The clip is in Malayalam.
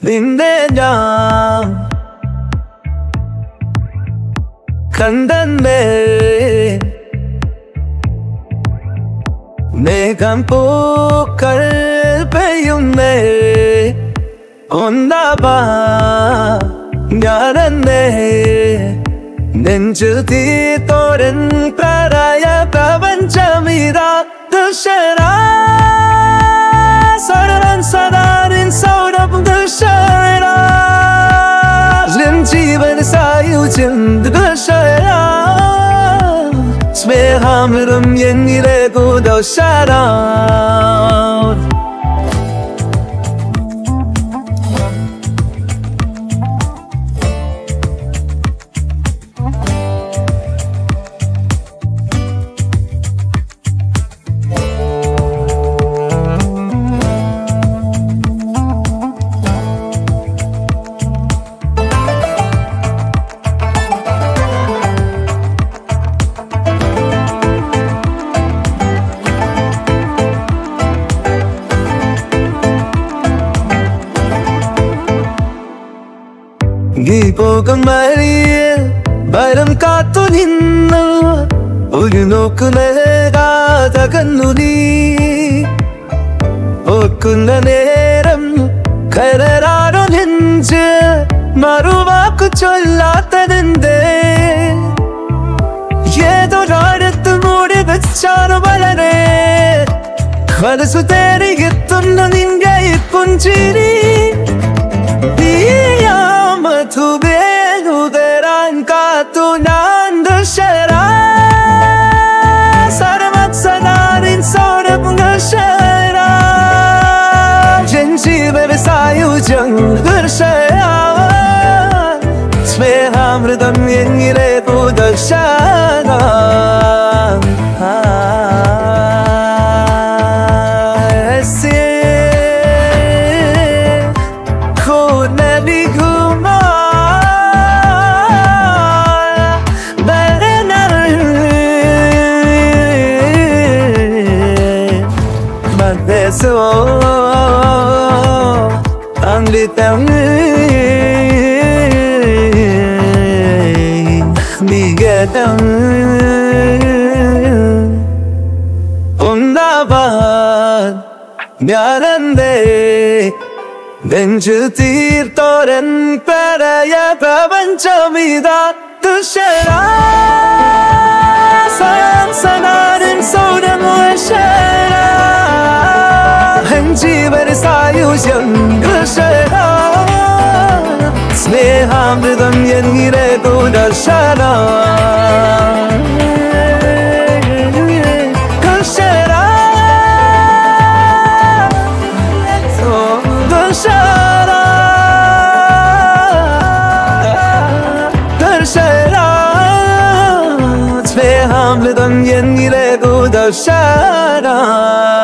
നിന്നെ ഞാൻ കണ്ടന്നേ മേഘം പൂക്കൾ പെയ്യുന്നേ ഒന്നാവാ ഞാനെന്നേ നെഞ്ചു തീ തോരൻ പ്രളയ പ്രപഞ്ചമിതാ ദുഷരാ സരൻ സദാരിൻ സൗരഭം ദുഷരാ ജീവൻ സായുജ്യം ദുഷരാ സ്നേഹാമൃതം എന്നിലെ കൂദോഷരാ നീ പോകും വഴിയിൽ വരം കാത്തു നിന്നു ഒരു നോക്കു നൽകാതകന്നു നീ ഓർക്കുന്ന നേരം കരറാറോ നെഞ്ച് മറുവാക്കു ചൊല്ലാത്തതെന്തേ ഏതൊരാഴത്ത് മൂടി വെച്ചാണ് വളരെ മനസ്സു തേടിയെത്തുന്ന നിന്റെ ഈ പുഞ്ചിരി മധുബേനുതരാൻ കാത്തു ഞാൻ ദശരാ സർവത്സനാരിൻ സൗരഭുഷരാ ജൻജീവന സായുജം ദർശയാ സ്നേഹാമൃതം എന്നിലെ പുദർശന Ang litang bigatang ഒന്നാവാൻ ഞാനെന്തേ നെഞ്ചു തീർത്തോരൻ പ്രളയ പ്രപഞ്ചമിതാ തുഷരാ സനാരൻ സൗരമോഷരാ ജീവന സായുജ്യം തുഷരാ സ്നേഹാമൃതം എന്നിലെ ദൂരശന തുഷരാ തുഷരാ തുഷരാ സ്നേഹാമൃതം എന്നിലെ ദൂരശന